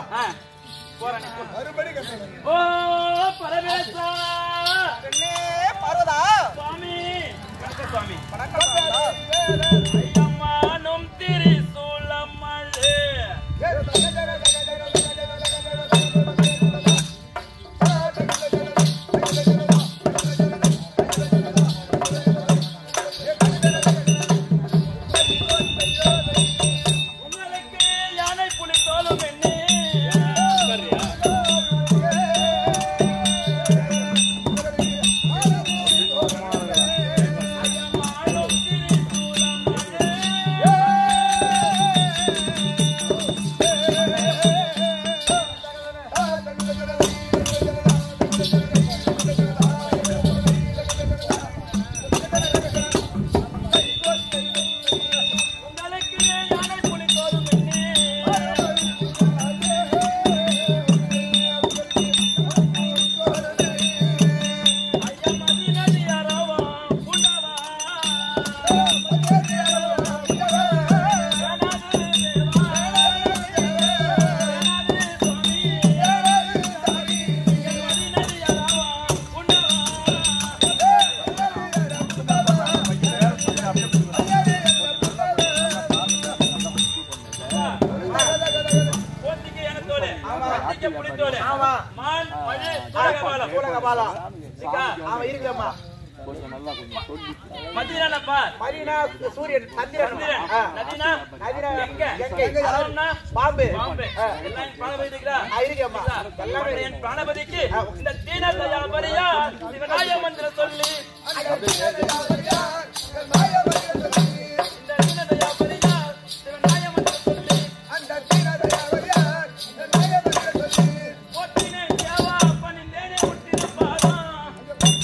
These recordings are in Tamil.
ஆ, போறேன் போ. மறுபடி கட்டணும் ஓ பரமேசா பெண்ணே பார்வதா சுவாமி வணக்கம் சுவாமி வணக்கம் பார்வதா. ஐயம்மானும் திரிசூலமழு உங்களுக்கு யானை புலி தோலும் என்ன ஐயம்மானும் உங்களுக்கு யானை புலி தோலும் என்ன ஆமா. மான் மழை சோழகபாலம் சூலகபாலம். சிக்கா ஆமா இருக்குதம்மா மதியான பார் மதினா சூரியன் சந்திரன் சந்திரன் ஆ. நதினா நதினா எங்க கங்கை. அருண்னா பாம்பு பாம்பு ஆ. எல்லாம் என் பிராணபதி இருக்கிறா ஆ, இருக்குதம்மா. எல்லாமே என் பிராணபதிக்கு இந்த தீன தயாபரியா சிவநாய மந்திரம் சொல்லி இந்த தீன தயாபரியா சிவநாய மந்திரம் சொல்லி போற்றினே தேவா பணிந்தேனே முட்டின பாதம்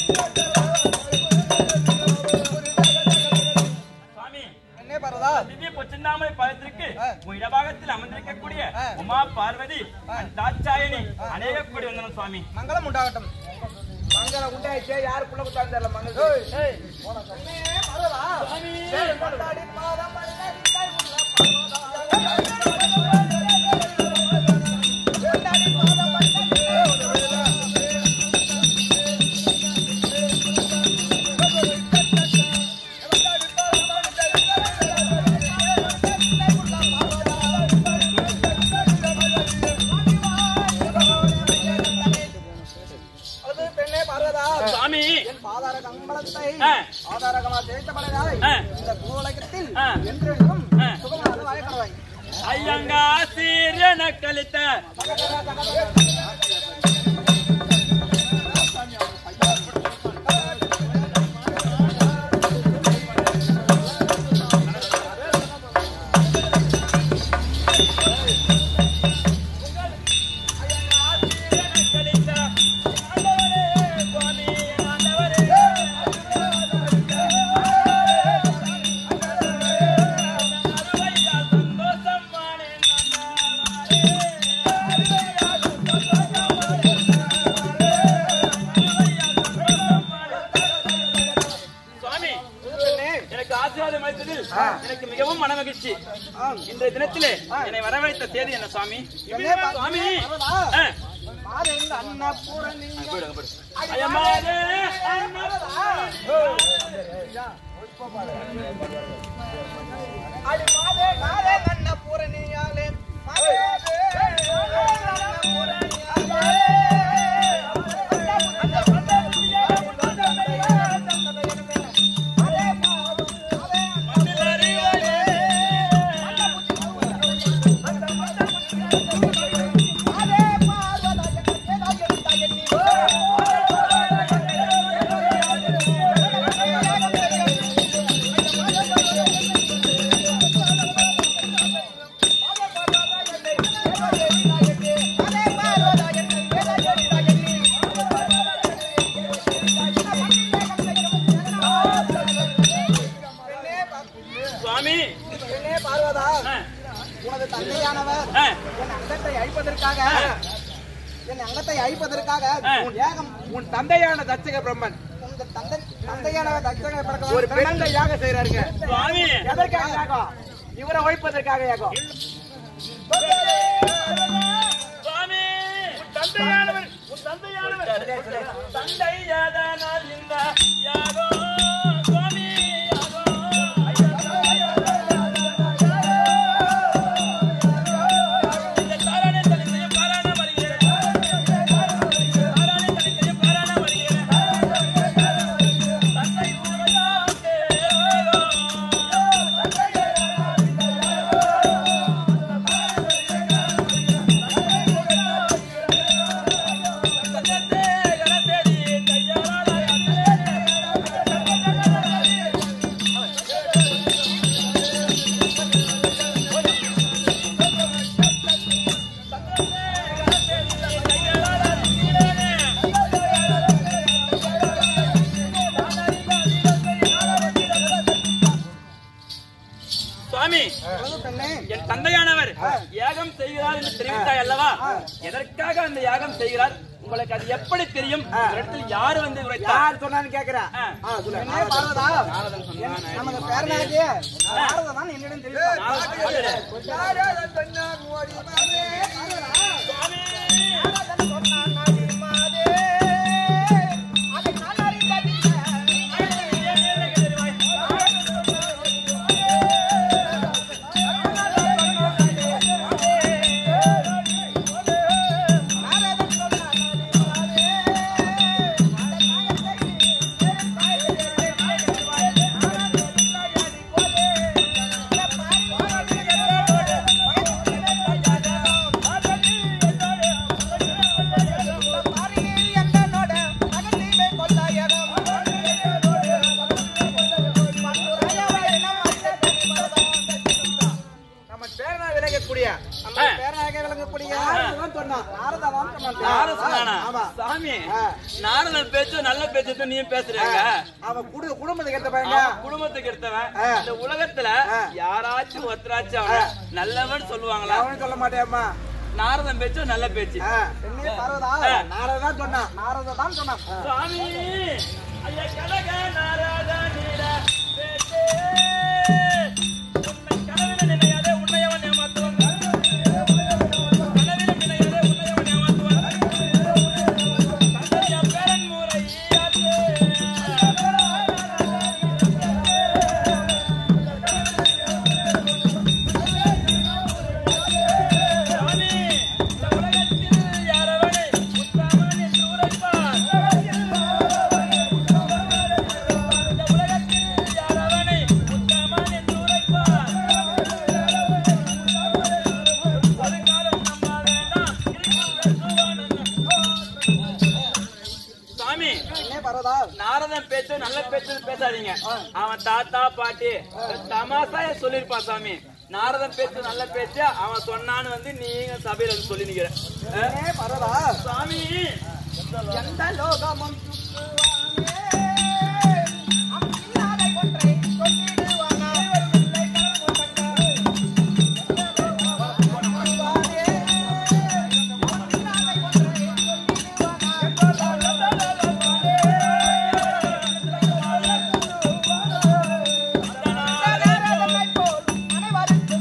சுவாமி பெண்ணே பார்வதா திவ்ய பொச்சிந்தாமரை பாதத்திற்கு உன் இடபாகத்தில் அமர்ந்திருக்கக்கூடிய ஆ. உமா பார்வதி தாட்சாயணி அநேக கூடி வந்தனம் சுவாமி மங்களம் உண்டாகட்டும் மங்களம் உண்டாயிடுச்சு யாருக்குள்ள குத்தான்னு தெரியல மங்களம் பெண்ணே பார்வதா சுவாமி கொண்டாடி பாதம் மலர்ந்தாடி தாய் உள்ள பார்வதா. கொண்டாடி பாதம் மலர்ந்தாடி தாய் உள்ள அது பெண்ணே பார்வதா சுவாமி என் பாதார கம்பளத்தை ஆ. ஆதாரகமா தேய்த்தபடையாய் ஆ. இந்த பூலகத்தில் ஆ. என்றென்றும் ஆ. சுகமாக வாழக்கடவாய் ஐயங்கா சீரியன கழித்த சுவாமி எனக்கு ஆசீர்வாதம் அளித்ததில் எனக்கு மிகவும் மனமகிழ்ச்சி இன்றைய தினத்திலே என்னை வரவழைத்த தேதி என்ன சுவாமி சுவாமி ஆ. மாதேந்த அன்னபூரணி ஐயமாதே அடி மாதே மாதே அன்னபூரணியாலே மாதே சுவாமி பெண்ணே பார்வதா ஆ, உனது தந்தையானவர் ஆ, என் அங்கத்தை அழிப்பதற்காக என் அங்கத்தை அழிப்பதற்காக ஆ. உன் ஏகம் உன் தந்தையான தட்சக பிரம்மன் உங்க தந்தை தந்தையானவர் தட்சக பிரம்மன் ஒரு பெண்ணை யாகம் செய்யறாருங்க சுவாமி எதற்காக யாகம் இவரை ஒழிப்பதற்காக யாகம் தந்தையானவர் உன் தந்தையானவர் தந்தையாதானால் இந்த யாகம் சுவாமி யாகம் இந்த தாரானே தனித்தையும் பாரான வருகிறேன் தாரானே தனித்தையும் பாரான வருகிறேன் தந்தை உலகாம் தேவோ சத்தத்தே கரத்தேடி கையாளாய் சுவாமி சொல்லுங்க பெண்ணே என் தந்தையானவர் யாகம் செய்கிறார் என்று தெரிவித்தாய் அல்லவா எதற்காக அந்த யாகம் செய்கிறார் உங்களுக்கு அது எப்படி தெரியும் இந்த இடத்தில் யாரு வந்து உரைத்தார் யார் சொன்னான்னு கேக்குறா ஆ. ஆ, சொல்லு. பெண்ணே பார்வதா என் நமது பேரனாகிய நாரததான் என்னிடம் தெரிவித்தார். நாரதன் சொல்லுறேன். நாரதன் சொன்னான் ஓடி மாதே, பார்வதா. சுவாமி நாரதன் சொன்னான் ஓடி மாதே. அதை நான் அறிந்ததில்லை. நாரதன் சொன்னான் ஓடி மாதே. அதை நம்ம பேரனா விளங்கக்கூடிய நம்ம ஆ. பேரனாக விளங்கக்கூடிய நாரதன் சொன்னான் நாரதன் சொன்னான் நாரதன் சொன்னானா? ஆமா சாமி ஆ. நாரதன் பேச்சு நல்ல பேச்சு தான் நீயும் பேசுறீங்க அவன் குடு குடும்பத்துக்கு எடுத்த பையங்க அவன் குடும்பத்துக்கு எடுத்தவன் ஆ. இந்த உலகத்துல ஆ. யாராச்சும் ஒருத்தராச்சும் அவன் நல்லவன் சொல்லுவாங்களா அவனும் சொல்ல மாட்டேம்மா நாரதன் பேச்சு நல்ல பேச்சு பெண்ணே பார்வதா ஆ. நாரதான் சொன்னான் நாரதான் சொன்னான் சுவாமி ஐயா கனக நாராயணீர பேச்சே உன்னை கனவில நினையாதே உன்னையவன் ஏமாத்துவான் கனவில நினையாதே உன்னையவன் ஏமாத்துவான் தந்தைய பேரன் முறையாதே சாமி இந்த உலகத்தில் யாரவனை உத்தமன் என்று உரைப்பார் இந்த உலகத்தில் யாரவனை உத்தமன் என்று உரைப்பார் ஒரு காலம் நம்ப வேண்டாம் சாமி பெண்ணே பார்வதா நாரதன் பேச்சு நல்ல பேச்சு பேசாதீங்க அவன் தாத்தா பாட்டி தமாசா சொல்லிருப்பான் சாமி நாரதன் பேச்சு நல்ல பேச்சு அவன் சொன்னான்னு வந்து நீங்க சபையில வந்து சொல்லி நிக்கிற ஆ? பெண்ணே பார்வதா சாமி எந்த லோகமும் சுற்றுவானே அம்பில்லாத ஒன்றை சொல்லிடுவானா இல்லை கலங்குவதற்காக. சுற்றுவானே, அம்பில்லாத ஒன்றை சொல்லிடுவானா. போல் அனைவருக்கும்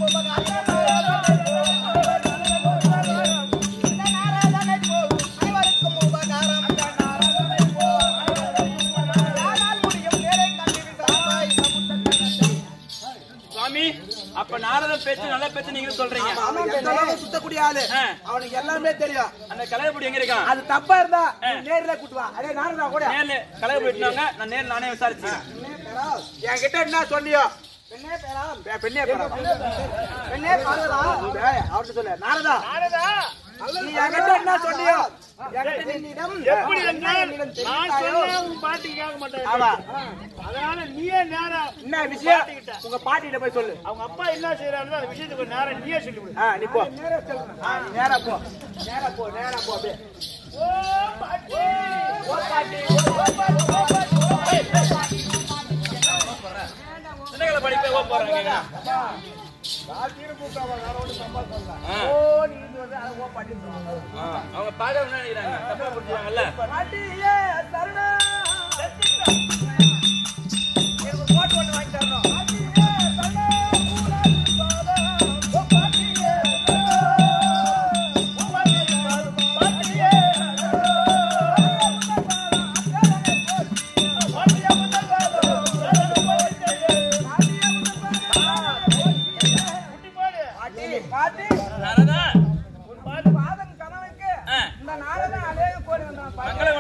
சுவாமி அப்ப நாரதன் பேச்சு நல்ல பேச்சு நீங்க சொல்றீங்க சுத்தக்கூடிய ஆளு ஆ. அவனுக்கு எல்லாமே தெரியும் அந்த கலையப்படி எங்க இருக்கான் அது தப்பா இருந்தா நேர்ல கூட்டுவா அதே நானும் கூட நேர்ல கலையப்படி விட்டுனாங்க நான் நேர்ல நானே விசாரிச்சேன் என்கிட்ட என்ன சொன்னியோ பெண்ணே பேராம் பெ- பெண்ணே பேராம் பெண்ணே பார்வதா டேய், அவர்ட்ட சொல்லு நாரதா நீ என்கிட்ட என்ன சொன்னியோ என்கிட்ட என்னிடம் எப்படி என்றால் என்னிடம் நான் தெரிவித்தாயோ? சொன்னா உன் பாட்டி கேட்க மாட்டேன் ஆமா அதனால நீயே நேரா என்ன விஷயம் உங்க பாட்டிகிட்ட போய் சொல்லு அவங்க அப்பா என்ன செய்யறாரு அந்த விஷயத்துக்கு நேரம் நீயே சொல்லி விடு ஆ நீ போ ஆ, நீ நேரா போ நேரா போ நேரா போ அப்படியே சின்னகளை படிப்பே ஓ போறாங்க ஆ. ஆ, அவங்க பாட என்ன நினைக்கிறாங்க தப்பா புரிஞ்சுவாங்கல்ல பாட்டியே தருணா எனக்கு ஒரு கோட் ஒன்று வாங்கி தரணும் பாட்டியே தருணா மூலாதி பாதம் ஓ பாட்டியே தருணா மூலாதி பாதம் பாட்டியே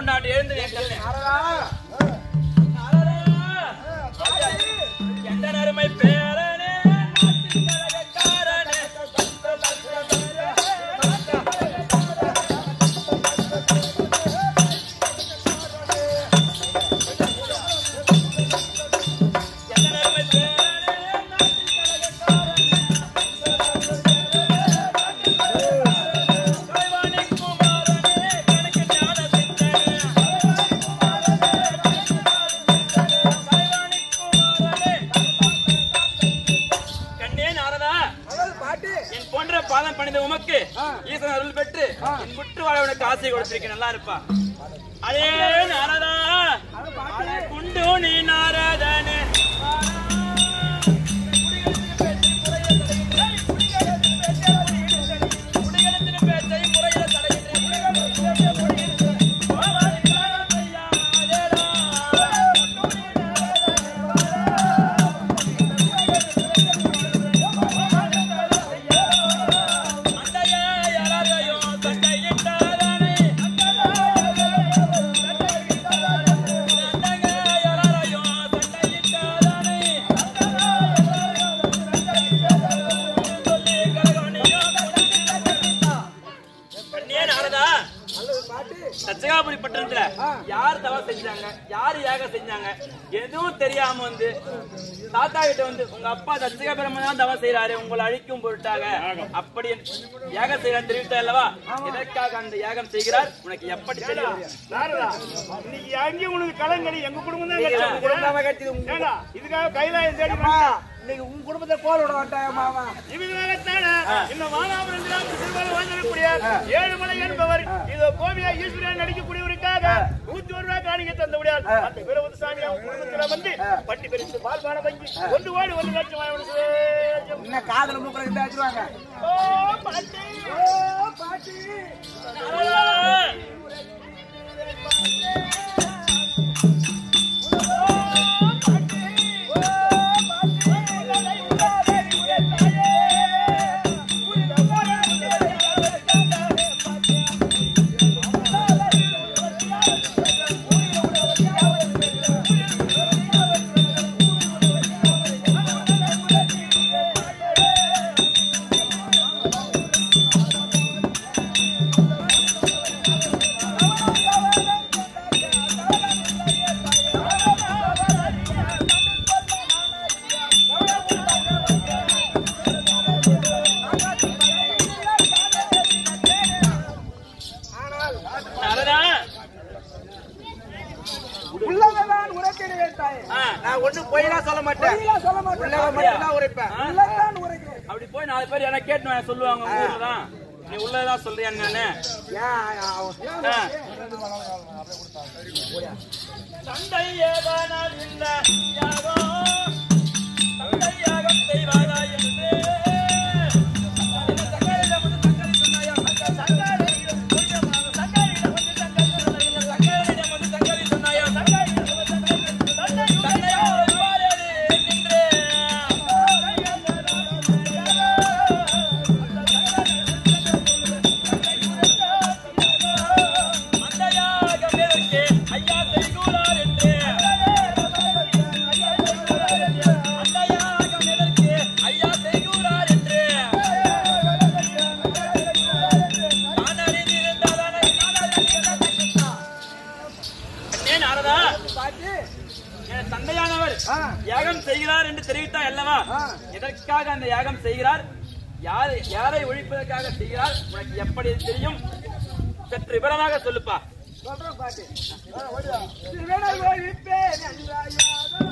கொண்டாடி எழுந்து என் கண்ணே எந்த நறுமை பேரனே நாட்டின் கழகக்காரனே. எந்த நறுமை பேரனே நாட்டின் கழகக்காரனே. கலைவாணி குமாரனே கணக்கு ஞான சிந்தனே கண்ணே நாரதா பாட்டு என் போன்ற பாதம் பணிந்த உமக்கு ஈசன் அருள் பெற்று என் முற்று வாழ்வனுக்கு ஆசை கொடுத்திருக்கேன் நல்லா இருப்பா அடே நாரதா குண்டு நீ நாரதனே குடிகளத்தின் பேச்சை முறையில அண்டையா யாரையோ சண்டையிட்டாதானே அண்டையா யாரையோ சண்டையிட்டாதானே சொல்லி கலகவனியோ கண்ணியே நாரதா சச்சகாபுரி பட்டணத்துல யார் தவம் செஞ்சாங்க யார் யாகம் செஞ்சாங்க எதுவும் தெரியாம வந்து தாத்தா கிட்ட வந்து உங்க அப்பா தச்சகா பிரம்ம தான் தவம் செய்யறாரு உங்களை அழிக்கும் பொருட்டாக அப்படி யாகம் செய்யறாரு தெரிவித்தா அல்லவா எதற்காக அந்த யாகம் செய்கிறார் உனக்கு எப்படி தெரியும் நாரதா இன்னைக்கு அங்கேயும் உனக்கு கலங்கடி எங்க குடும்பம் தான் உங்க கட்டி குடும்பம் கட்டியது உங்க ஏண்டா இதுக்காக கைலாயம் தேடி அம்மா, இன்னைக்கு உங்க குடும்பத்தை கோல் விட மாட்டாங்க மாமா இவர்களாகத்தானே இந்த மானாபுரம் ஜில்லாவுக்கு திருவாரூர் வாழ்ந்திருக்கக்கூடிய ஏழுமலை என்பவர் இதோ கோவியா ஈஸ்வரன் நடிக்கக்கூடியவருக்காக நூத்தி ஒரு ரூபாய் காணிக்கை தந்தபடியால் அந்த வீரபுத்த சாமி அவங்க குடும்பத்துல வந்து பட்டி பெருசு பால்பான வங்கி ஒன்று கோடி ஒரு லட்சம் வாங்கி சேஜம். இன்னும் காதல மூக்கில் இருந்தா வச்சிருவாங்க ஓ பாட்டி ஓ பாட்டி நாரதா உள்ளதான் உரைக்கிறேன் தாயே ஆ, நான் ஒண்ணும் பொய்யெல்லாம் சொல்ல மாட்டேன் பொய்யெல்லாம் சொல்ல மாட்டேன். உள்ளவன் மட்டும்தான் உரைப்பேன் ஆ? உள்ளதான் உரைக்கிறேன் அப்படி போய் நாலு பேர் என்ன கேட்டு சொல்லுவாங்க உங்க ஊர்லதான் நீ உள்ளதான் சொல்றியான்னு நானு ஏன் அவன் ஆ. தந்தை ஏதானால் இந்த யாகம் தந்தை யாகம் செய்வாரா என்று இந்த சக்கரையில வந்து சக்கரை சொன்னாயா? அந்த சக்கரையில கொஞ்சமாக சக்கரையில வந்து சக்கரை சொன்னாயா? இந்த சக்கரையில வந்து சக்கரை சொன்னாயா? சக்கரையில வந்து சக்கரை சொன்னாயா? தந்தை வருவாரே நின்றே. அந்த யாகம் எதற்கு? ஐயா செய்கூறார் என்று. அந்த யாகம் எதற்கு? ஐயா செய்கூறார் என்று. நான் அறிந்திருந்தாதானே நான் அறிந்திருந்தாதானே. அண்ணே நாரதா, பாட்டி என் தந்தையானவர் ஆ. யாகம் செய்கிறார் என்று தெரிவித்தார் அல்லவா ஆ. எதற்காக அந்த யாகம் செய்கிறார் யாரை யாரை ஒழிப்பதற்காக செய்கிறார் உனக்கு எப்படி தெரியும் சற்று விவரமாக சொல்லுப்பா சொல்றேன் பாட்டி ஆ, ஓடிவா. திருவேணல் ஒழிப்பேன் என்றாயாதா.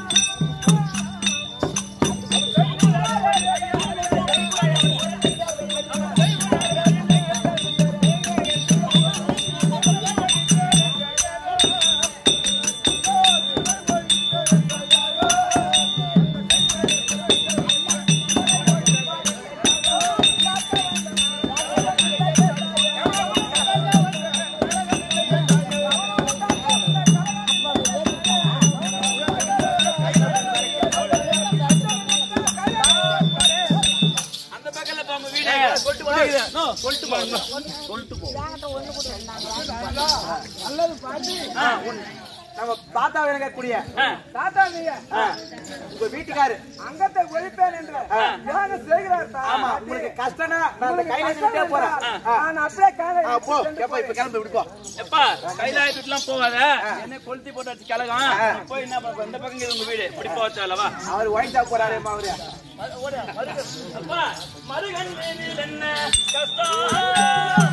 அந்த பக்கத்துல போங்க வீடு சொல்லிட்டு போ சொல்லிட்டு போ சொல்லிட்டு போ நல்லது பாட்டி நம்ம தாத்தா விளங்கக்கூடிய ஆ. தாத்தா நீங்க உங்க வீட்டுக்காரு அங்கத்தை ஒழிப்பேன் என்று தியானம் செய்கிறார் ஆமா உங்களுக்கு கஷ்டம்னா நான் அந்த கையில விட்டே போறேன் நான் அப்படியே கையில போ எப்ப இப்ப கிளம்பி விடுப்போ எப்பா கைலாயத்துக்குலாம் போகாத என்ன கொளுத்தி போட்டு வச்சு கிழகம் போய் என்ன பண்ண இந்த பக்கம் இருக்கு உங்க வீடு இப்படி போச்சு அல்லவா அவர் ஒயின் ஷாப் போறாருமா அவரு அப்பா மருகன் வேலில் என்ன கஷ்டம்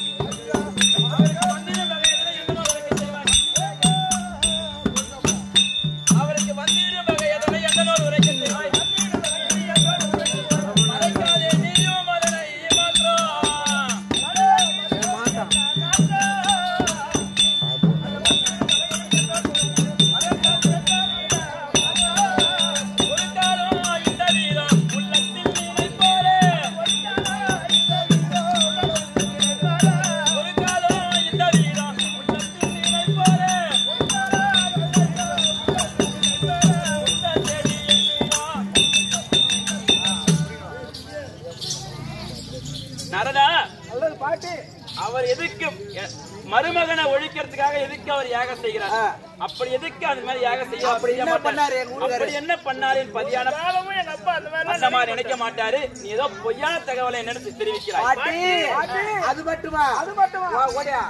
அவருக்கு வந்திடும் வகை எதனை எதனோடு உரைக்க செய்வாய் மறைக்காதே நீயும் அதனை மாற்றம் ஒரு காலம் இந்த வீரம் உள்ளத்தில் நினைப்போரே ஒரு காலம் இந்த வீரம் உள்ளத்தில் நினைப்போரே உந்த செடி எண்ணினான். நரதா நல்லது பாட்டி அவர் எதுக்கு எ- மருமகனை ஒழிக்கிறதுக்காக எதுக்கு அவர் யாகம் செய்கிறார் ஆ. அப்படி எதுக்கு அந்த மாதிரி யாகம் செய்ய அப்படி செய்ய என்ன மாட்டார்? பண்ணாரு எங்க ஊருக்காரரு? அப்படி என்ன பண்ணாரு என் பதியான அந்த மாதிரி நினைக்க மாட்டாரு நீ ஏதோ பொய்யான தகவலை நினைச்சு தெரிவிக்கிறாய் பாட்டி அது மட்டுமா அது மட்டுமா வா ஓடியா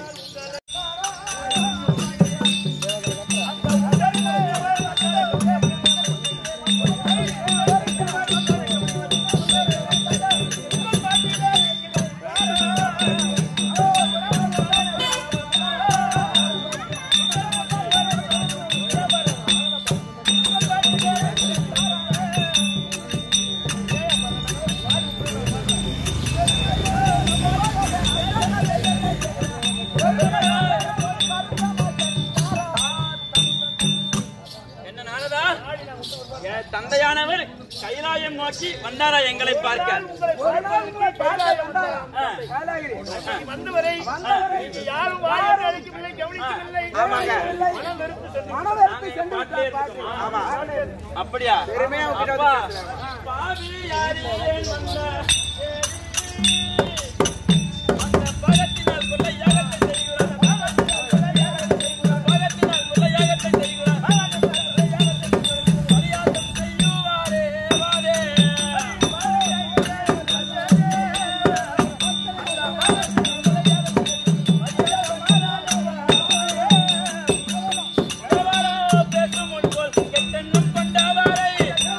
என்ன நானதா என் தந்தையானவர் கைலாயம் நோக்கி வந்தாரா எங்களை பார்க்க ஒரு நாள் உங்களை கைலாயம் வந்தாரா? ஆ. கைலாகிரி. வந்தவரை யாரும் வாயால் அழைக்கவில்லை கவனிக்கவில்லை ஆமாங்க. மனம் வெறுத்து சென்று மனவெறுப்பு சென்று பாட்டிலே விட்டார் பாட்டி. இருக்குமா? ஆமா. அப்படியா பெருமையா உங்ககிட்ட அப்பா, வந்து பேசுறேன். பாவி யாரேன் வந்த அந்த பகத்தினால் கொள்ள யாகத்தை செய்கிறார். பகத்தினால் கொள்ள யாகத்தை செய்கிறார். பரியாசம் செய்யுவாரே, வாரே. எவரோ பேசும் முன்போல் கெட்டெண்ணம் கொண்டவரை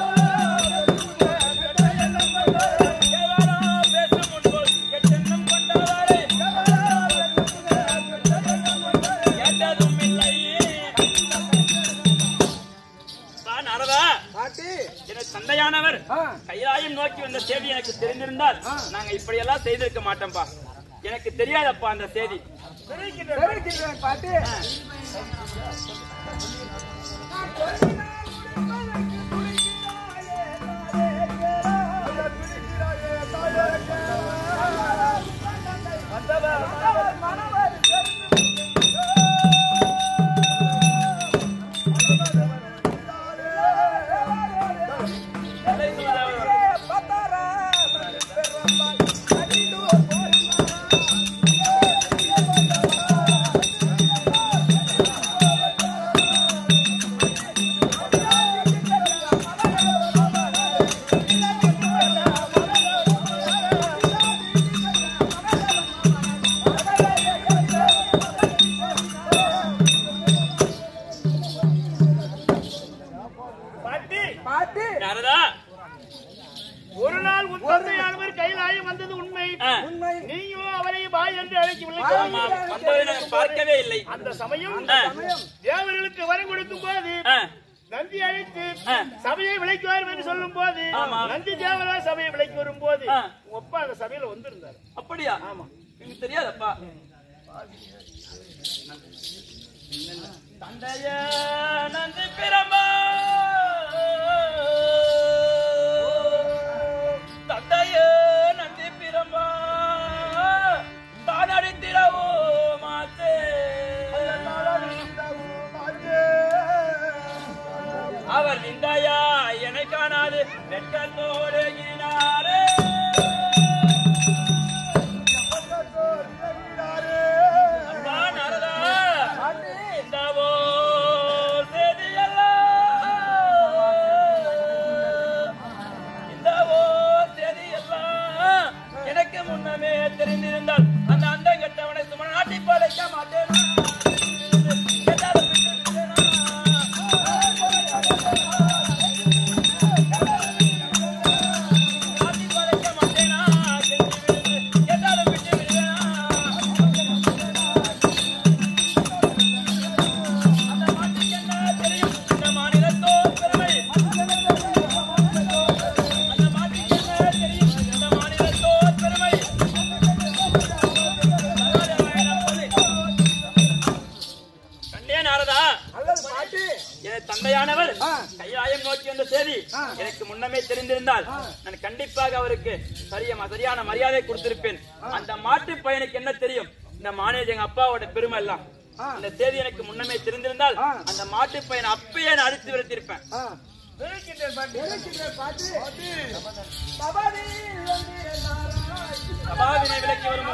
எவரோ பேசும் முன்போல் கெட்டெண்ணம் கொண்டவரை கேட்டதும் இல்லை பா, நாரதா பாட்டி எனது தந்தையானவர் ஆ. கைலாயம் நோக்கி வந்த செய்தி எனக்கு தெரிந்திருந்தால் நாங்க இப்படி எல்லாம் செய்திருக்க மாட்டோம்பா எனக்கு தெரியாதப்பா அந்த செய்தி தெரிவிக்கின்றேன் பாட்டி பாட்டி பாட்டி நாரதா ஒரு நாள் உன் தந்தையானவர் கைலாயம் வந்தது உண்மை ஆ. உண்மை நீயும் அவரை பாய் என்று அழைக்கவில்லை ஆமா, வந்ததை நாங்கள் பார்க்கவே இல்லை அந்த சமயம் ஆ. தேவர்களுக்கு வரம் கொடுக்கும் போது ஆ, நந்தி அழைத்து ஆ. சபையை விலைக்குவார் என்று சொல்லும் போது ஆமா. நந்தி தேவரா சபையை விலைக்கு வரும் போது ஆ. உங்க அப்பா அந்த சபையில வந்திருந்தார் அப்படியா ஆமா. எனக்கு தெரியாதப்பா தந்தைய நன்றி பிரமா தந்தைய நன்றி பிரமா தான் அடித்திடவோ மாத்தே அவர் நிந்தையா என்னை காணாது வெட்கத்தோடு ஈனாரே அப்பா என்னுடைய தந்தையானவர் ஆ. கைலாயம் நோக்கி வந்த செய்தி ஆ. எனக்கு முன்னமே தெரிந்திருந்தால் நான் கண்டிப்பாக அவருக்கு சரிய சரியான மரியாதை கொடுத்திருப்பேன் அந்த மாட்டு பையனுக்கு என்ன தெரியும் இந்த மானேஜ் எங்க அப்பாவோட பெருமை எல்லாம் ஆ. இந்த செய்தி எனக்கு முன்னமே தெரிந்திருந்தால் ஆ. அந்த மாட்டு பையனை அப்பயே நான் அடித்து விரட்டிருப்பேன் ஆ. இருக்கிறேன் பாட்டி இருக்கிற பாட்டு. பவானி வந்திருந்தாராய். சபாவினை விலக்கி வரும்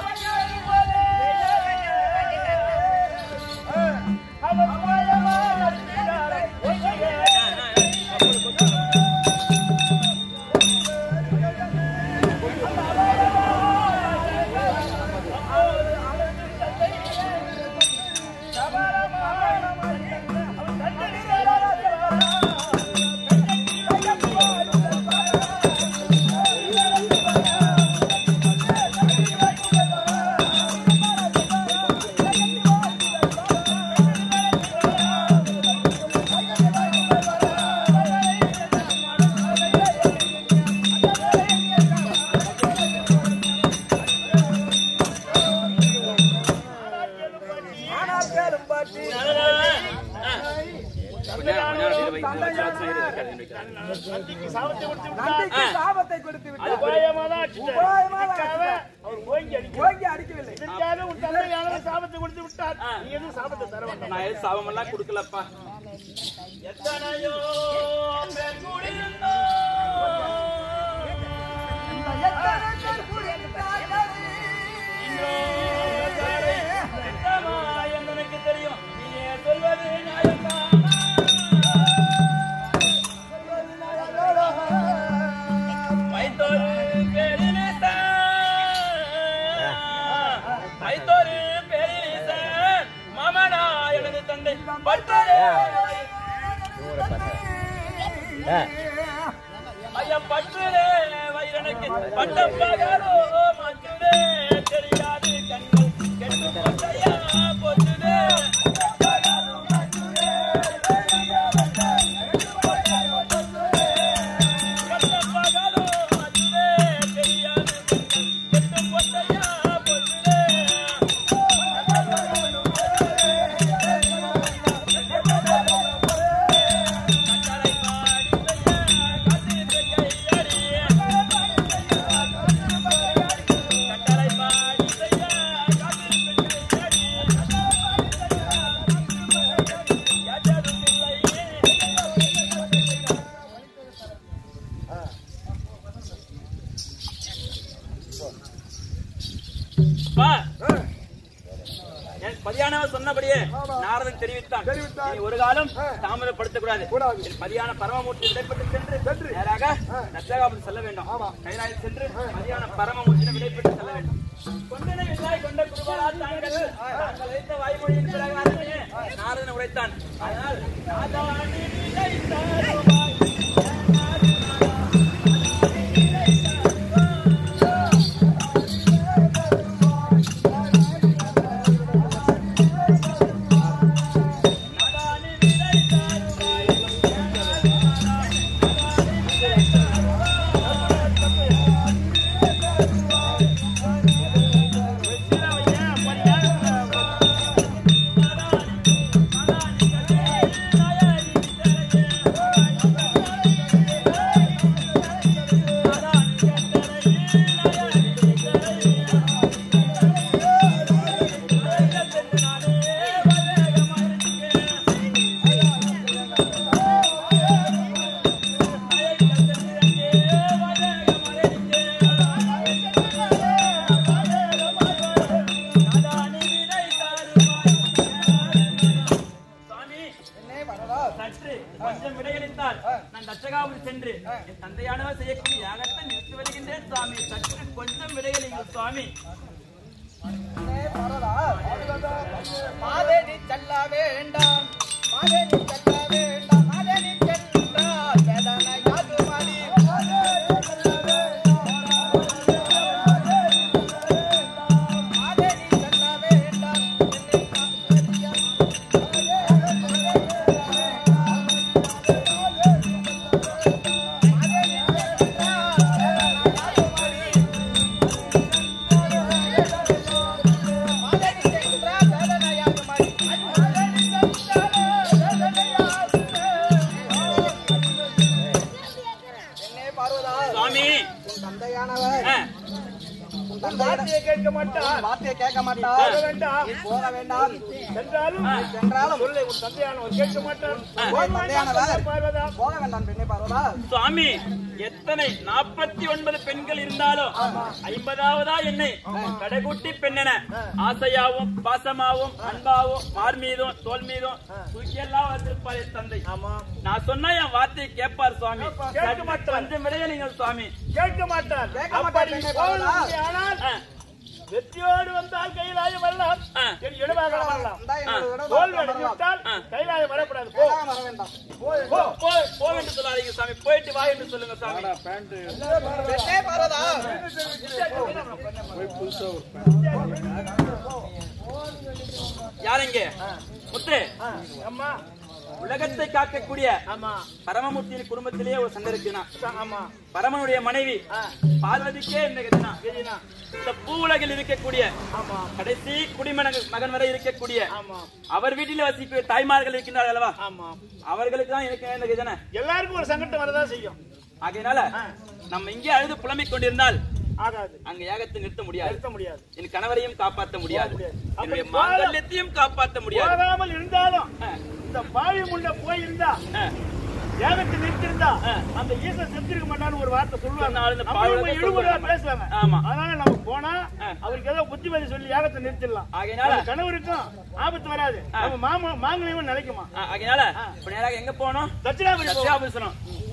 ஆனால் கேளும் பாட்டி. நந்திக்கு சாபத்தை கொடுத்து விட்டார் நந்திக்கு சாபத்தை கொடுத்து அது விட்டார். உபாயமாதான் அடிச்சிட்டார். உபாயமாக இதுக்காக அடித்தார். அவர் ஓங்கி அடிக்கிறார். ஓங்கி அடிக்கவில்லை இதற்காக உன் தந்தையானவர் சாபத்தை கொடுத்து விட்டார் நீ எதுவும் சாபத்தை தர வேண்டாம் நான் எதுவும் சாபமெல்லாம் கொடுக்கலப்பா எத்தனையோ பேர் கூடியிருந்தோம். இன்னொருத்தரை எத்தமா என்று எனக்கு தெரியும் நீயே சொல்வது நியாயமா மைத்தோரு பேரிலிச மைத்தோரு பேரிலிச மாமனா எனது தந்தை பட்டரே ஐயா பட்டுரே வைரனுக்கு பட்டப்பகலோ மஞ்சுரே தெரியாது கண்கள் கெட்டு போச்சையா போச்சுதே பட்டப்பகலோ மஞ்சுரே தெரியாது கண்கள் கெட்டு போச்சையா போச்சுதே கட்டளை பாடிசையா காத்திருக்க கையடியே கட்டளை பாடிசையா காத்திருக்க கையடியே யாச்சதும் இல்லையே பா என் பதியானவர் சொன்னபடியே நாரதன் தெரிவித்தான் தெரிவித்தான். நீ ஒரு காலம் தாமதப்படுத்தக் கூடாது கூடாது. என் பதியான பரமமூர்த்தி விடைபெற்று சென்று நேராக நச்சகாபுரம் செல்ல வேண்டும் கைலாயம் சென்று பதியான பரமமூர்த்தியிடம் விடைபெற்று செல்ல வேண்டும் கொண்டனை வில்லாய் கொண்ட குருபாலா தாங்கள் தாங்கள் வைத்த வாய்மொழியின் பிரகாரமே நாரதன் உரைத்தான் அதனால் நாதானி விளைத்தாருவாய். நாதானி விளைத்தாருவாய். சுவாமி என்னே வரதா சற்று கொஞ்சம் விடையளித்தால் நான் தச்சகாபுரி சென்று என் தந்தையானவர் செய்யக்கூடிய யாகத்தை நிறுத்தி வருகின்றேன் சுவாமி சற்று கொஞ்சம் விடையளிங்கள் சுவாமி என்னே வரதா மாதேனி செல்ல வேண்டாம் மாதேனி செல்ல வேண்டாம் மாதேனி சென்றால் வேதனை யாது மதி மாதேனி செல்ல வேண்டாம் மாதேனி சென்றால் வேதனை யாது மதி கேட்க மாட்டார் வார்த்தையை கேட்க போக மாட்டார் வேண்டாம் நீ போக வேண்டாம் சென்றாலும் சென்றாலும் சொல்லை உன் தந்தையானவர் கேட்க மாட்டார் போய் தந்தையானவர் பார்வதா போக வேண்டாம் பெண்ணே பார்வதா சுவாமி எத்தனை நாற்பத்தி ஒன்பது பெண்கள் இருந்தாலும் ஐம்பதாவதா என்னை கடைகுட்டி பெண்ணென ஆசையாவும் பாசமாவும் அன்பாவும் மார் மீதும் தோல் மீதும் தூக்கி எல்லாம் வந்திருப்பார் என் தந்தை ஆமா நான் சொன்னா என் வார்த்தையை கேட்பார் சுவாமி கேட்க மாட்டார். கொஞ்சம் விளையலீங்கள் சுவாமி கேட்க மாட்டார் கேட்க மாட்டார் அப்படி பெண்ணே போவது பார்வதா. ஆனால் ஆ, வெற்றியோடு வந்தால் கைலாயம் வரலாம் ஆ. என் இடமாக வரலாம் இந்தா என்னோட விட தோல்வி வரலாம். அடைந்து விட்டால் ஆ. கைலாயம் வரக்கூடாது போ வேண்டாம், வர வேண்டாம் போ போ போ என்று சொல்லாதீங்க சாமி போயிட்டு வா என்று சொல்லுங்க சாமி பெண்ணே பார்வதா யாருங்க முத்து ஆ, அம்மா உலகத்தை காக்கக்கூடிய ஆமா பரமமூர்த்தியின் குடும்பத்திலேயே ஒரு சண்டை இருக்குன்னா ச- ஆமா பரமனுடைய மனைவி ஆ, பார்வதிக்கே என்ன கதினா சரிண்ணா. இந்த பூ உலகில் இருக்கக்கூடிய ஆமா கடைசி குடிமகன் மகன் வரை இருக்கக்கூடிய ஆமா அவர் வீட்டில் வசிக்க தாய்மார்கள் இருக்கின்றார்கள் அல்லவா ஆமா அவர்களுக்கு தான் எனக்கு என்ன கதினா எல்லாருக்கும் ஒரு சங்கடம் வரதான் செய்யும் ஆகையினால நம்ம இங்கே அழுது புலம்பிக் கொண்டிருந்தால் ஆகாது அங்க யாகத்தை நிறுத்த முடியாது நிறுத்த முடியாது என் கணவரையும் காப்பாற்ற முடியாது முடியாது. என்னுடைய அப்படி மாங்கல்யத்தையும் காப்பாற்ற முடியாது போகாமல் இருந்தாலும் ஆ, இந்த பாவி முன்ன போயிருந்தா ஆ. ஏகத்தை நிறுத்திருந்தா அந்த ஈசன் செத்துருக்க மாட்டான்னு ஒரு வார்த்தை சொல்லுவாங்க சொன்னாலும் இந்த நம்ம பாவலத்தை இவங்க இழுபறியா சொல்லுவாங்க. பேசுவாங்க ஆமா. அதனால நம்ம போனா ஆ. அவருக்கு ஏதோ புத்திமதி சொல்லி யாகத்தை நிறுத்திடலாம் ஆகையினால நம்ம கணவருக்கும் ஆபத்து வராது நம்ம மாமா மாங்கலையும் நிலைக்குமா ஆ, ஆகையினால இப்ப நேராக எங்க போனோம் தட்சிணாபுரி போவோம். தட்சிணாபுரம்